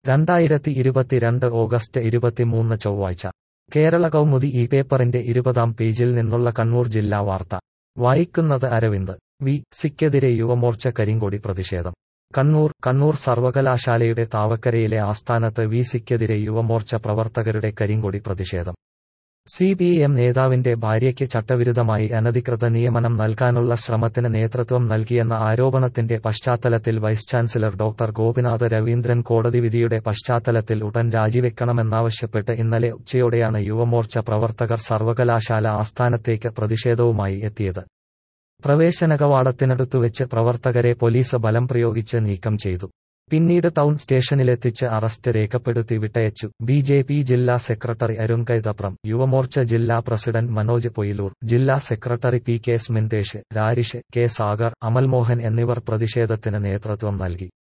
രണ്ടായിരത്തി ഇരുപത്തിരണ്ട് ഓഗസ്റ്റ് ഇരുപത്തിമൂന്ന് ചൊവ്വാഴ്ച കേരള കൗമുദി ഈ പേപ്പറിന്റെ ഇരുപതാം പേജിൽ നിന്നുള്ള കണ്ണൂർ ജില്ലാ വാർത്ത വായിക്കുന്നത് അരവിന്ദ് വി സിക്കെതിരെ യുവമോർച്ച കരിങ്കൊടി പ്രതിഷേധം കണ്ണൂർ കണ്ണൂർ സർവകലാശാലയുടെ താവക്കരയിലെ ആസ്ഥാനത്ത് വി സിക്കെതിരെ യുവമോർച്ച പ്രവർത്തകരുടെ കരിങ്കൊടി പ്രതിഷേധം സി പി എം നേതാവിന്റെ ഭാര്യയ്ക്ക് ചട്ടവിരുദ്ധമായി അനധികൃത നിയമനം നൽകാനുള്ള ശ്രമത്തിന് നേതൃത്വം നൽകിയെന്ന ആരോപണത്തിന്റെ പശ്ചാത്തലത്തിൽ vice chancellor doctor Gopinath Raveendran കോടതി വിധിയുടെ പശ്ചാത്തലത്തിൽ ഉടൻ രാജിവെക്കണമെന്നാവശ്യപ്പെട്ട് ഇന്നലെ ഉച്ചയോടെയാണ് യുവമോർച്ച പ്രവർത്തകർ സർവകലാശാല ആസ്ഥാനത്തേക്ക് പ്രതിഷേധവുമായി എത്തിയത് പ്രവേശന കവാടത്തിനടുത്തുവെച്ച് പ്രവർത്തകരെ പോലീസ് ബലം പ്രയോഗിച്ച് നീക്കം ചെയ്തു പിന്നീട് ടൗൺ സ്റ്റേഷനിലെത്തിച്ച് അറസ്റ്റ് രേഖപ്പെടുത്തി വിട്ടയച്ചു ബി ജെ പി ജില്ലാ സെക്രട്ടറി അരുൺ കൈതപ്രം യുവമോർച്ച ജില്ലാ പ്രസിഡന്റ് മനോജ് പൊയിലൂർ ജില്ലാ secretary P K Sminthesh Rarish K Sagar Amalmohan എന്നിവർ പ്രതിഷേധത്തിന് നേതൃത്വം നൽകി